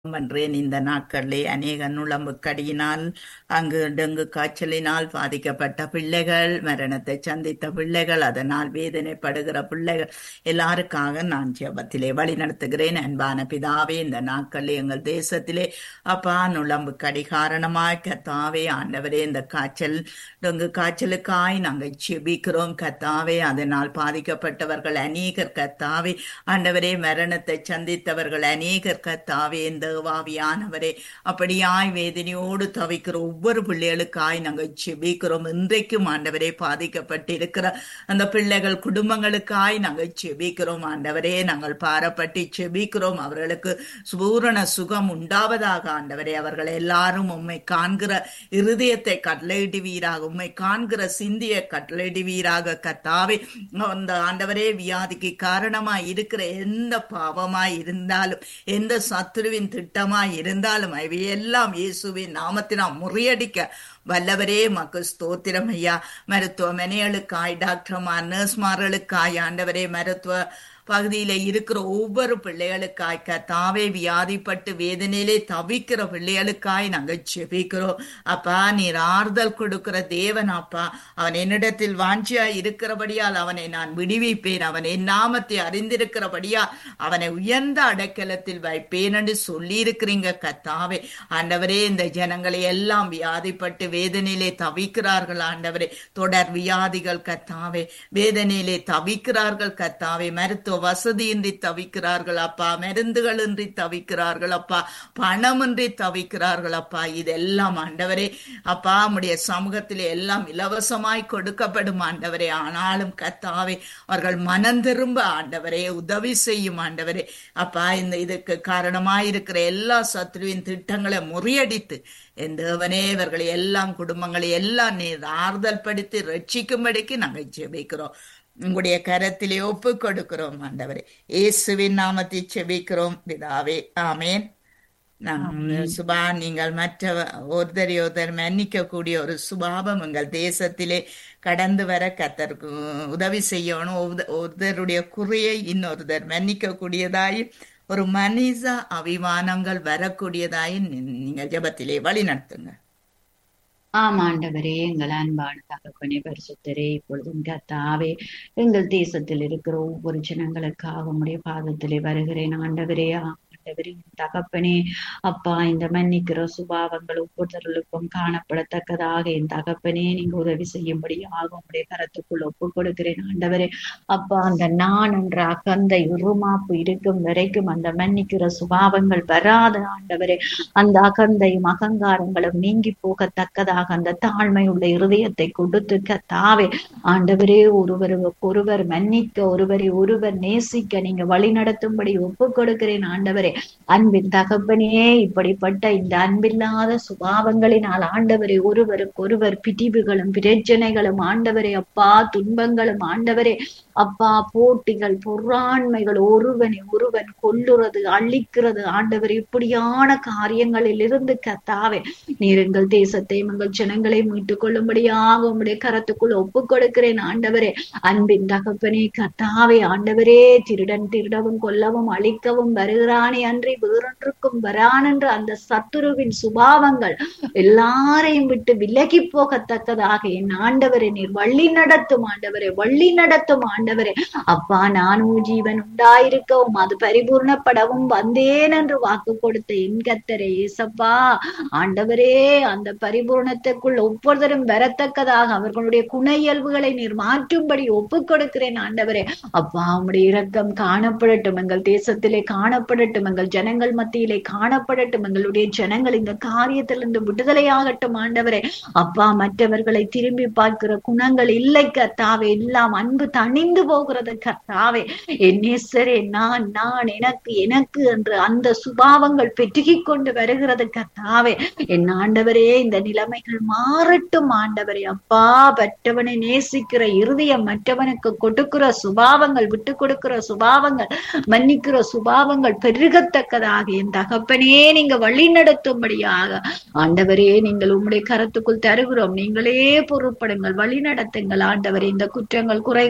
என்றேன் இந்த நாட்களிலே அநேக நுழம்புக்கடியினால் அங்கு டெங்கு காய்ச்சலினால் பாதிக்கப்பட்ட பிள்ளைகள் மரணத்தை சந்தித்த பிள்ளைகள் அதனால் வேதனைப்படுகிற பிள்ளைகள் எல்லாருக்காக நான் ஜெபத்திலே வழி நடத்துகிறேன் அன்பான பிதாவே இந்த நாட்களில் எங்கள் தேசத்திலே அப்பா நுழம்புக்கடி காரணமாய் கத்தாவே ஆண்டவரே இந்த காய்ச்சல் டெங்கு காய்ச்சலுக்காய் நாங்கள் செபிக்கிறோம் கத்தாவே அதனால் பாதிக்கப்பட்டவர்கள் அநேகர் கத்தாவே ஆண்டவரே மரணத்தை சந்தித்தவர்கள் அநேகர் கத்தாவே இந்த வாவியானவரே அப்படியாய் வேதனையோடு தவிக்கிற ஒவ்வொரு பிள்ளைகளுக்காய் நாங்கள் செபிக்கிறோம் இன்றைக்கும் ஆண்டவரே பாதிக்கப்பட்டிருக்கிற அந்த பிள்ளைகள் குடும்பங்களுக்காய் நாங்கள் செபிக்கிறோம் ஆண்டவரே நாங்கள் பாரப்பட்டு செபிக்கிறோம் அவர்களுக்கு பூரண சுகம் உண்டாவதாக ஆண்டவரே அவர்கள் எல்லாரும் உம்மை காண்கிற இருதயத்தை கட்டளையிடுவீராக உம்மை காண்கிற சிந்திய கட்டளையிடுவீராக கத்தாவே அந்த ஆண்டவரே வியாதிக்கு காரணமாய் இருக்கிற எந்த பாவமாய் இருந்தாலும் எந்த சத்துருவின் திட்டமாய் இருந்தாலும் அவையெல்லாம் இயேசுவின் நாமத்தினால் முறியடிக்க வல்லவரே மக்கு ஸ்தோத்திரம் ஐயா மருத்துவமனைகளுக்காய் டாக்டர்மார் நர்ஸ்மார்களுக்காய் ஆண்டவரே மருத்துவ பகுதியில இருக்கிற ஒவ்வொரு பிள்ளைகளுக்காய் கத்தாவே வியாதிப்பட்டு வேதனையிலே தவிக்கிற பிள்ளைகளுக்காய் நாங்கள் செபிக்கிறோம் அப்பா நீர் ஆறுதல் கொடுக்கிற தேவன் அப்பா அவன் என்னிடத்தில் வாஞ்சியா இருக்கிறபடியால் அவனை நான் விடுவிப்பேன் அவன் என் நாமத்தை அறிந்திருக்கிறபடியால் அவனை உயர்ந்த அடைக்கலத்தில் வைப்பேன் என்று சொல்லி இருக்கிறீங்க கத்தாவே ஆண்டவரே இந்த ஜனங்களை எல்லாம் வியாதிப்பட்டு வேதனையிலே தவிக்கிறார்கள் ஆண்டவரே தொடர் வியாதிகள் கத்தாவே வேதனையிலே தவிக்கிறார்கள் கத்தாவே மருத்துவ வசதியின்றி தவிக்கிறார்கள் அப்பா மருந்துகள் இன்றி தவிக்கிறார்கள் அப்பா பணமின்றி தவிக்கிறார்கள் அப்பா இதெல்லாம் ஆண்டவரே அப்பா நம்முடைய சமூகத்திலே எல்லாம் இலவசமாய் கொடுக்கப்படும் ஆண்டவரே ஆனாலும் கத்தாவே அவர்கள் மனம் திரும்ப ஆண்டவரே உதவி செய்யும் ஆண்டவரே அப்பா இந்த இதுக்கு காரணமாயிருக்கிற எல்லா சத்ருவின் திட்டங்களை முறியடித்து என் தேவனே இவர்களை எல்லாம் குடும்பங்களை எல்லாம் நீர் ஆறுதல் படுத்தி ரட்சிக்கும்படிக்கு நாங்கள் ஜெபிக்கிறோம் உங்களுடைய கரத்திலே ஒப்பு கொடுக்கிறோம் ஆண்டவரே இயேசுவின் நாமத்தை செபிக்கிறோம் பிதாவே ஆமேன் சுபா நீங்கள் மற்ற ஒருத்தரை ஒருத்தர் மன்னிக்க கூடிய ஒரு சுபாவம் எங்கள் தேசத்திலே கடந்து வர கத்தருக்கு உதவி செய்யணும் ஒருத்தருடைய குறையை இன்னொருத்தர் மன்னிக்க கூடியதாய் ஒரு மனித அபிமானங்கள் வரக்கூடியதாய் நீங்கள் ஜபத்திலே வழி நடத்துங்க ஆமாண்டவரே எங்கள் அன்பான தகப்பனே பரிசுத்தரே இப்பொழுதும் கத்தாவே எங்கள் தேசத்தில் இருக்கிற ஒவ்வொரு ஜனங்களுக்காக உடைய பாதத்திலே வருகிறேன் ஆண்டவரே ஆண்டவரே தகப்பனே அப்பா இந்த மன்னிக்கிற சுபாவங்கள் ஒவ்வொருத்தர்களுக்கும் காணப்படத்தக்கதாக என் தகப்பனே நீங்க உதவி செய்யும்படியாக உங்களுடைய கரத்துக்குள் ஒப்பு கொடுக்கிறேன் ஆண்டவரே அப்பா அந்த நான் என்ற அகந்தை உருமாப்பு இருக்கும் வரைக்கும் அந்த மன்னிக்கிற சுபாவங்கள் வராத ஆண்டவரே அந்த அகந்தையும் அகங்காரங்களும் நீங்கி போகத்தக்கதாக அந்த தாழ்மை உள்ள இருதயத்தை கொடுத்து கத்தாவே ஆண்டவரே ஒருவர் ஒருவர் மன்னிக்க ஒருவரை ஒருவர் நேசிக்க நீங்க வழி நடத்தும்படி ஒப்பு கொடுக்கிறேன் ஆண்டவரே அன்பின் தகப்பனே இப்படிப்பட்ட இந்த அன்பில்லாத சுபாவங்களினால் ஆண்டவரே ஒருவருக்கு ஒருவர் பிடிவுகளும் பிரச்சனைகளும் ஆண்டவரே அப்பா துன்பங்களும் ஆண்டவரே அப்பா போட்டிகள் பொறாண்மைகள் ஒருவனை ஒருவன் கொல்லுறது அழிக்கிறது ஆண்டவர் இப்படியான காரியங்களில் இருந்து கத்தாவே நீர் எங்கள் தேசத்தை எங்கள் ஜனங்களை மீட்டுக் கொள்ளும்படியாக உங்களுடைய கரத்துக்குள் ஒப்பு கொடுக்கிறேன் ஆண்டவரே அன்பின் தகப்பனே கத்தாவே ஆண்டவரே திருடன் திருடவும் கொல்லவும் அழிக்கவும் வருகிறானே அன்றி வேறொன்றுக்கும் வரான் என்று அந்த சத்துருவின் சுபாவங்கள் எல்லாரையும் விட்டு விலகி போகத்தக்கதாக என் ஆண்டவரை நீர் வள்ளி நடத்தும் ஆண்டவரே வள்ளி நடத்தும் ஆண்டவரே அப்பா நானும் ஜீவன் உண்டாயிருக்கவும் அது பரிபூர்ணப்படவும் வந்தேன் என்று வாக்கு கொடுத்த என் கத்தரே ஏசப்பா ஆண்டவரே அந்த பரிபூர்ணத்துக்குள் ஒவ்வொருத்தரும் வரத்தக்கதாக அவர்களுடைய குண இயல்புகளை நீர் மாற்றும்படி ஒப்பு கொடுக்கிறேன் ஆண்டவரே அப்பா உங்களுடைய இரக்கம் காணப்படட்டும் எங்கள் தேசத்திலே காணப்படட்டும் எங்கள் ஜனங்கள் மத்தியிலே காணப்படட்டும் எங்களுடைய ஜனங்கள் இந்த காரியத்திலிருந்து விடுதலையாகட்டும் ஆண்டவரே அப்பா மற்றவர்களை திரும்பி பார்க்கிற குணங்கள் இல்லை கத்தாவே எல்லாம் அன்பு தணிந்து போகிறது கத்தாவே என்னேசரே நான் நான் எனக்கு எனக்கு என்று அந்த சுபாவங்கள் பெருகி கொண்டு வருகிறது கத்தாவே என் ஆண்டவரே இந்த நிலைமைகள் மாறட்டும் ஆண்டவரே அப்பா பெற்றவனை நேசிக்கிற இருதயம் மற்றவனுக்கு கொடுக்கிற சுபாவங்கள் விட்டு கொடுக்கிற சுபாவங்கள் மன்னிக்கிற சுபாவங்கள் பெருகத்தக்கதாக என் தகப்பனே நீங்க வழி நடத்தும்படியாக ஆண்டவரே நீங்கள் உம்முடைய கரத்துக்குள் தருகிறோம் நீங்களே பொறுப்படுங்கள் வழி நடத்துங்கள் ஆண்டவரே இந்த குற்றங்கள் குறைகளை மன்னி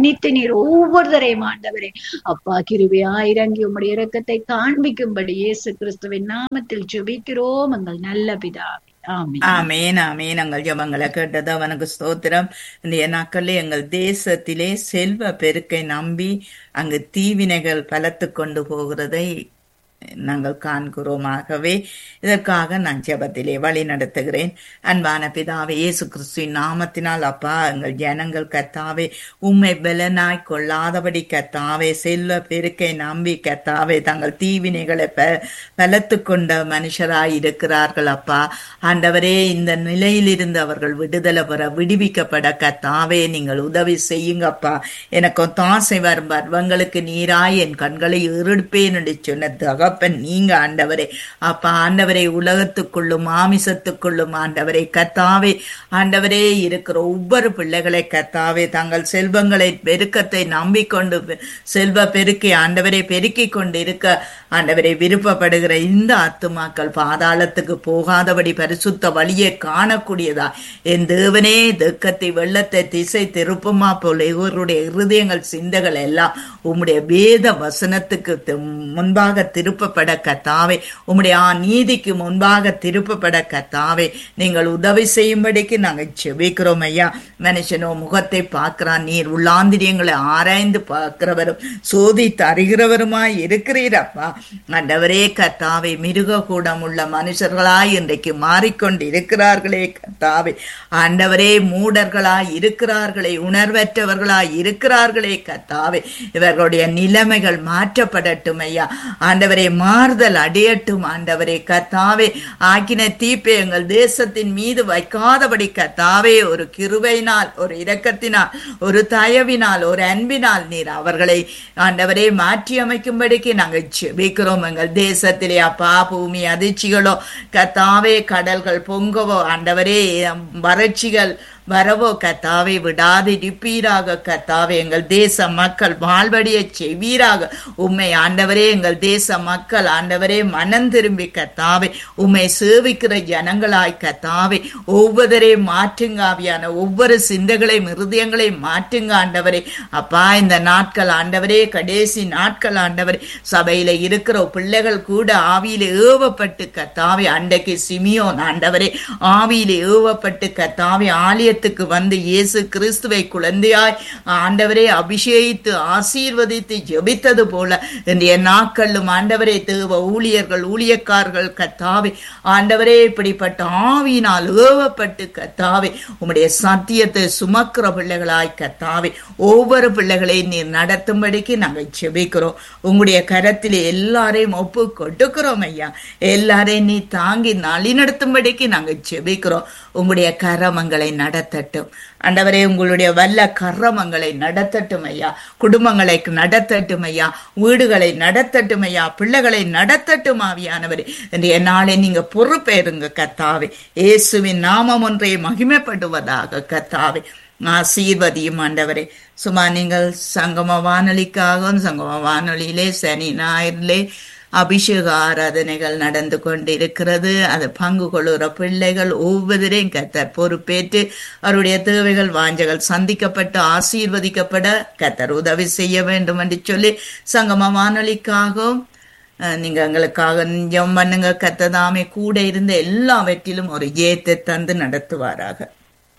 மன்னித்து நீர் ஒவ்வொருத்தரையும் ஆண்டவரே அப்பா கிருபையா இறங்கி உம்முடைய இரக்கத்தை காண்பிக்கும்படி இயேசு கிறிஸ்துவின் நாமத்தில் ஜெபிக்கிறோம் எங்கள் நல்ல பிதாவே ஆமென் ஆமேன் ஆமேன் எங்கள் ஜபங்களை கேட்டது அவனுக்கு ஸ்தோத்திரம் இந்த நாட்களில் எங்கள் தேசத்திலே செல்வ பெருக்கை நம்பி அங்கு தீவினைகள் பலத்து கொண்டு போகிறதை நாங்கள் காண்கிறோம் ஆகவே இதற்காக நான் ஜெபத்திலே வழி நடத்துகிறேன் அன்பான பிதாவே இயேசு கிறிஸ்துவின் நாமத்தினால் அப்பா எங்கள் ஜனங்கள் கத்தாவே உம்மை பலனாய் கொள்ளாதபடி கத்தாவே செல்வ பெருக்கை நம்பி கத்தாவே தங்கள் தீவினைகளை ப பலத்து கொண்ட மனுஷராய் இருக்கிறார்கள் அப்பா ஆண்டவரே இந்த நிலையிலிருந்து அவர்கள் விடுதலை பெற விடுவிக்கப்பட கத்தாவே நீங்கள் உதவி செய்யுங்கப்பா எனக்கு தாசை வரும் பர்வங்களுக்கு நீராய் என் கண்களை இருப்பேன் என்று சொன்ன தகப்பன் நீங்க ஆண்டவரே அப்பா ஆண்டவரை உலகத்துக்குள்ளும் மாமிசத்துக்குள்ளும் ஆண்டவரை கத்தாவே ஆண்டவரே இருக்கிற ஒவ்வொரு பிள்ளைகளை கத்தாவே தங்கள் செல்வங்களை பெருக்கத்தை நம்பிக்கொண்டு பெ- செல்வ பெருக்கி ஆண்டவரை பெருக்கி கொண்டு இருக்க ஆண்டவரை விருப்பப்படுகிற இந்த ஆத்துமாக்கள் பாதாளத்துக்கு போகாதபடி பரிசுத்த வழியை காணக்கூடியதா என் தேவனே தெக்கத்தை வெள்ளத்தை திசை திருப்புமா போல இவருடைய இருதயங்கள் சிந்தைகள் எல்லாம் உம்முடைய வேத வசனத்துக்கு தி- முன்பாக திருப்பப்பட கத்தாவே உம்முடைய ஆ நீதிக்கு முன்பாக திருப்பப்பட கத்தாவே நீங்கள் உதவி செய்யும்படிக்கு நாங்கள் செபிக்கிறோம் ஐயா மனுஷனோ முகத்தை பார்க்கிறான் நீர் உள்ளாந்திரியங்களை ஆராய்ந்து பார்க்கிறவரும் சோதித்து அறிகிறவருமாய் இருக்கிறீரப்பா ஆண்டவரே கத்தாவே மிருக கூடம் உள்ள மனுஷர்களாய் இன்றைக்கு மாறிக்கொண்டு இருக்கிறார்களே கத்தாவே ஆண்டவரே மூடர்களாய் இருக்கிறார்களே உணர்வற்றவர்களாய் இருக்கிறார்களே கத்தாவே இவர்களுடைய நிலைமைகள் மாற்றப்படட்டும் ஐயா ஆண்டவரே மாறுதல் அடையட்டும் ஆண்டவரே கத்தாவே ஆக்கின தீப்பை எங்கள் தேசத்தின் மீது வைக்காதபடி கத்தாவே ஒரு கிருபையினால் ஒரு இரக்கத்தினால் ஒரு தயவினால் ஒரு அன்பினால் நீர் அவர்களை ஆண்டவரே மாற்றி அமைக்கும்படிக்கு நாங்கள் செபிக்கிறோம் எங்கள் தேசத்திலே அப்பா பூமி அதிர்ச்சிகளோ கத்தாவே கடல்கள் பொங்கவோ ஆண்டவரே வறட்சிகள் வரவோ கத்தாவை விடாது இருப்பீராக கத்தாவே எங்கள் தேச மக்கள் வாழ்வடிய செய்வீராக உம்மை ஆண்டவரே எங்கள் தேச மக்கள் ஆண்டவரே மனம் திரும்பி கத்தாவே உம்மை சேவிக்கிற ஜனங்களாய் கத்தாவே ஒவ்வொருவரே மாற்றுங்க ஆவியான ஒவ்வொரு சிந்தைகளையும் இருதயங்களையும் மாற்றுங்க ஆண்டவரே அப்பா இந்த நாட்கள் ஆண்டவரே கடைசி நாட்கள் ஆண்டவரே சபையில இருக்கிற பிள்ளைகள் கூட ஆவியில ஏவப்பட்டு கத்தாவே அன்றைக்கு சிமியோன் ஆண்டவரே ஆவியில ஏவப்பட்டு கத்தாவே ஆலயத்துக்கு வந்து இயேசு கிறிஸ்துவை குழந்தையாய் ஆண்டவரே அபிஷேகித்து ஆசீர்வதித்து ஜெபித்தது போல இன்றைய நாட்களும் ஆண்டவரே தேவ ஊழியர்கள் ஊழியக்காரர்கள் கத்தாவே ஆண்டவரே இப்படிப்பட்ட ஆவியினால் ஏவப்பட்டு கத்தாவே உம்முடைய சத்தியத்தை சுமக்கிற பிள்ளைகளாய் கத்தாவே ஒவ்வொரு பிள்ளைகளையும் நீர் நடத்தும்படிக்கு நாங்கள் செபிக்கிறோம் உங்களுடைய கரத்திலே எல்லாரையும் ஒப்பு கொடுக்கிறோம் ஐயா எல்லாரையும் நீ தாங்கி நலிநடத்தும்படிக்கு நாங்கள் செபிக்கிறோம் உங்களுடைய கரமங்களை நடத்தட்டும் ஆண்டவரே உங்களுடைய வல்ல கரமங்களை நடத்தட்டும் ஐயா குடும்பங்களை நடத்தட்டும் ஐயா வீடுகளை நடத்தட்டும் ஐயா பிள்ளைகளை நடத்தட்டும் ஆவியானவரே இன்றைய நாளை நீங்க பொறுப்பேறுங்க கத்தாவே இயேசுவின் நாமம் ஒன்றே மகிமைப்படுவதாக கத்தாவே ஆசீர்வதியும் ஆண்டவரே சும்மா நீங்கள் சங்கம வானொலிக்காகவும் சங்கம வானொலியிலே சனி ஞாயிறிலே அபிஷேக ஆராதனைகள் நடந்து கொண்டிருக்கிறது அது பங்கு கொள்ளுகிற பிள்ளைகள் ஒவ்வொருவரையும் கத்தர் பொறுப்பேற்று அவருடைய தேவைகள் வாஞ்சைகள் சந்திக்கப்பட்டு ஆசீர்வதிக்கப்பட கத்தர் உதவி செய்ய வேண்டும் என்று சொல்லி சங்கம வானொலிக்காகவும் அஹ், நீங்க எங்களுக்காக ஜெபம் பண்ணுங்க கத்ததாமே கூட இருந்த எல்லாவற்றிலும் ஒரு ஏத்தை தந்து நடத்துவாராக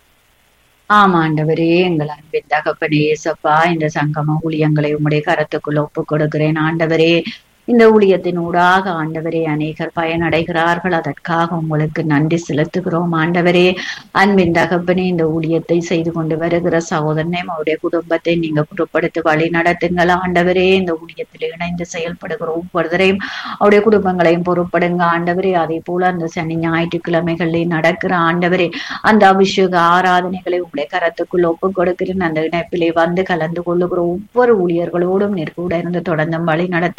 ஆமாண்டவரே எங்கள் அன்பின் தகப்பனே ஏசப்பா இந்த சங்கம ஊழியங்களை உம்முடைய கரத்துக்குள்ள ஒப்பு கொடுக்கிறேன் ஆண்டவரே இந்த ஊழியத்தின் ஊடாக ஆண்டவரே அநேகர் பயனடைகிறார்கள் அதற்காக உங்களுக்கு நன்றி செலுத்துகிறோம் ஆண்டவரே அன்பின் தகப்பனே இந்த ஊழியத்தை செய்து கொண்டு வருகிற சகோதரனையும் அவருடைய குடும்பத்தை நீங்க பொறுப்படுத்தி வழி நடத்துங்கள் ஆண்டவரே இந்த ஊழியத்தில் இணைந்து செயல்படுகிற ஒவ்வொருத்தரையும் அவருடைய குடும்பங்களையும் பொறுப்படுங்க ஆண்டவரே அதே போல அந்த சனி ஞாயிற்றுக்கிழமைகளில் நடக்கிற ஆண்டவரே அந்த அபிஷேக ஆராதனைகளை உங்களுடைய கரத்துக்குள் ஒப்பு கொடுக்கிறேன் அந்த இணைப்பிலே வந்து கலந்து கொள்ளுகிற ஒவ்வொரு ஊழியர்களோடும் நீர் கூட இருந்து தொடர்ந்து வழி நடத்துங்கள்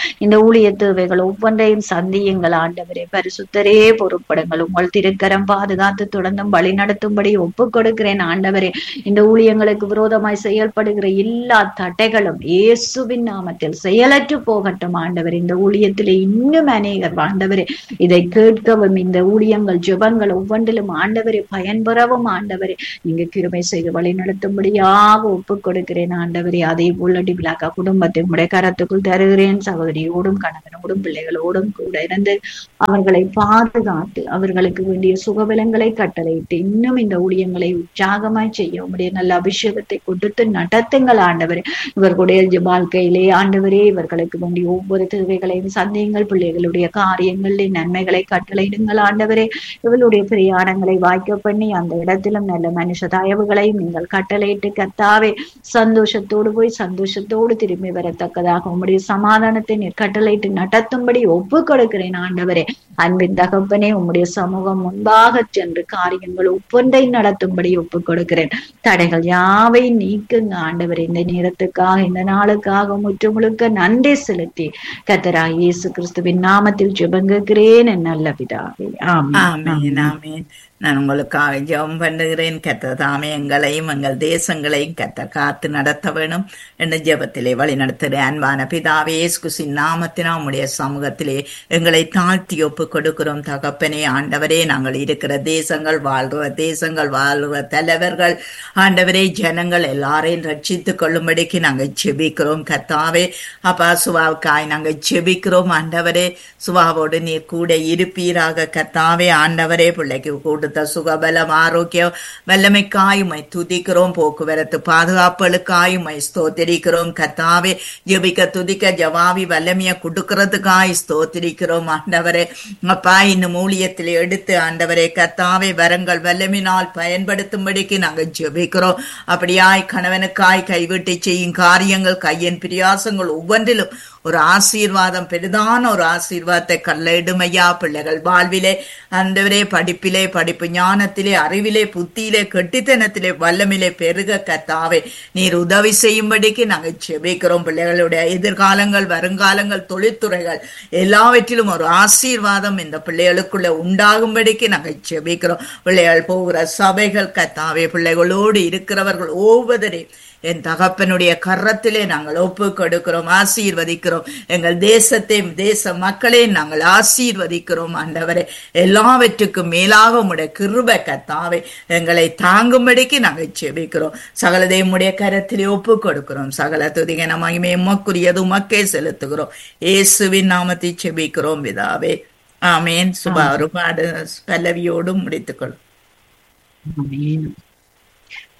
இந்த ஊழிய தேவைகள் ஒவ்வொன்றையும் சந்தியுங்கள் ஆண்டவரே பரிசுத்தரே பொறுப்படுங்கள் உங்கள் திருக்கரம் பாதுகாத்து தொடர்ந்தும் வழி நடத்தும்படி ஒப்புக் கொடுக்கிறேன் ஆண்டவரே இந்த ஊழியங்களுக்கு விரோதமாய் செயல்படுகிற எல்லா தடைகளும் இயேசுவின் நாமத்தில் செயலற்று போகட்டும் ஆண்டவர் இந்த ஊழியத்திலே இன்னும் அநேகர் ஆண்டவரே இதை கேட்கவும் இந்த ஊழியங்கள் ஜெபங்கள் ஒவ்வொன்றிலும் ஆண்டவரே பயன்பெறவும் ஆண்டவரே நீங்க கிருமை செய்து வழி நடத்தும்படியாக ஒப்புக் கொடுக்கிறேன் ஆண்டவரே அதே போல டிபிலாக்கா குடும்பத்தை உடைய கரத்துக்குள் தருகிறேன் சகோதரியோடும் கணவனோடும் பிள்ளைகளோடும் கூட இருந்து அவர்களை பாதுகாத்து அவர்களுக்கு வேண்டிய சுகபலங்களை கட்டளையிட்டு இன்னும் இந்த ஊழியங்களை உற்சாகமாய் செய்ய உடைய நல்ல அபிஷேகத்தை கொடுத்து நடத்துங்கள் ஆண்டவரே இவர்களுடைய வாழ்க்கையிலே ஆண்டவரே இவர்களுக்கு வேண்டிய ஒவ்வொரு தேவைகளையும் சந்தேகங்கள் பிள்ளைகளுடைய காரியங்களிலே நன்மைகளை கட்டளையிடுங்கள் ஆண்டவரே இவளுடைய பிரயாணங்களை வாய்க்க பண்ணி அந்த இடத்திலும் நல்ல மனுஷ தயவுகளையும் நீங்கள் கட்டளையிட்டு கத்தாவே சந்தோஷத்தோடு போய் சந்தோஷத்தோடு திரும்பி வரத்தக்கதாக உங்களுடைய சமாதானத்தை நீர் கட்டளையிட்டு நடத்தும்படி ஒப்பு கொடுக்கிறேன் ஆண்டவரே அன்பின் தகப்பனே உம்முடைய சமூகம் முன்பாக சென்று காரியங்கள் ஒவ்வொன்றை நடத்தும்படி ஒப்பு கொடுக்கிறேன் தடைகள் யாவை நீக்குங்க ஆண்டவர் இந்த நேரத்துக்காக இந்த நாளுக்காக முற்று முழுக்க நன்றி செலுத்தி கத்தரா இயேசு கிறிஸ்துவின் நாமத்தில் ஜெபங்குகிறேன் என் நல்ல பிதாவே ஆமென் ஆமேன் ஆமேன் நான் உங்களுக்காக ஜெபம் பண்ணுகிறேன் கத்த தாமே எங்களையும் எங்கள் தேசங்களையும் கத்த காத்து நடத்த வேணும் என்று ஜெபத்திலே வழி நடத்துகிறேன் அன்பான பிதாவே இயேசுவின் நாமத்தினா உம்முடைய சமூகத்திலே எங்களை தாழ்த்தி ஒப்பு கொடுக்கிறோம் தகப்பனே ஆண்டவரே நாங்கள் இருக்கிற தேசங்கள் வாழ்ற தேசங்கள் வாழ்ற தலைவர்கள் ஆண்டவரே ஜனங்கள் எல்லாரையும் ரட்சித்துக் கொள்ளும்படிக்கு நாங்கள் செபிக்கிறோம் கத்தாவே அப்பா சுவாவுக்காய் நாங்கள் செபிக்கிறோம் ஆண்டவரே சுவாவோடு நீர் கூட இருப்பீராக கத்தாவே ஆண்டவரே பிள்ளைக்கு கொடுத்த சுகபலம் ஆரோக்கியம் வல்லமைக்காயுமை துதிக்கிறோம் போக்குவரத்து பாதுகாப்புகளுக்காயுமை ஸ்தோத்திரிக்கிறோம் கத்தாவே ஜெபிக்க துதிக்க ஜவாவி வல்லமைய கொடுக்கறதுக்காய் ஸ்தோத்திரிக்கிறோம் ஆண்டவரே அப்பா இன்னும் ஊழியத்தில் எடுத்து ஆண்டவரே கத்தாவே வரங்கள் வல்லமினால் பயன்படுத்தும்படிக்கு நாங்கள் ஜெபிக்கிறோம் அப்படியாய் கணவனுக்காய் கைவிட்டு செய்யும் காரியங்கள் கையின் பிரியாசங்கள் ஒவ்வொன்றிலும் ஒரு ஆசீர்வாதம் பெரிதான ஒரு ஆசீர்வாதத்தை கல்லிடுமையா பிள்ளைகள் வாழ்விலே அந்தவரே படிப்பிலே படிப்பு ஞானத்திலே அறிவிலே புத்தியிலே கெட்டித்தனத்திலே வல்லமிலே பெருக கத்தாவே நீர் உதவி செய்யும்படிக்கு நாங்கள் செபிக்கிறோம் பிள்ளைகளுடைய எதிர்காலங்கள் வருங்காலங்கள் தொழில்துறைகள் எல்லாவற்றிலும் ஒரு ஆசீர்வாதம் இந்த பிள்ளைகளுக்குள்ள உண்டாகும்படிக்கு நாங்கள் செபிக்கிறோம் பிள்ளைகள் போகிற சபைகள் கத்தாவே பிள்ளைகளோடு இருக்கிறவர்கள் ஒவ்வொருவரையும் என் தகப்பனுடைய கரத்திலே நாங்கள் ஒப்பு கொடுக்கிறோம் ஆசீர்வதிக்கிறோம் எங்கள் தேசத்தை தேச மக்களே நாங்கள் ஆசீர்வதிக்கிறோம் ஆண்டவரே எல்லாவற்றுக்கும் மேலாக உடைய கிருப கத்தாவே எங்களை தாங்கும்படிக்கு நாங்கள் செபிக்கிறோம் சகலதை உடைய கரத்திலே ஒப்பு கொடுக்கிறோம் சகல துதிகன மகிமை உமக்குரியது உமக்கே செலுத்துகிறோம் இயேசுவின் நாமத்தை செபிக்கிறோம் விதாவே ஆமேன் சுபா ஒரு பாடு பல்லவியோடும் முடித்துக்கொள்ளும் ஆமென்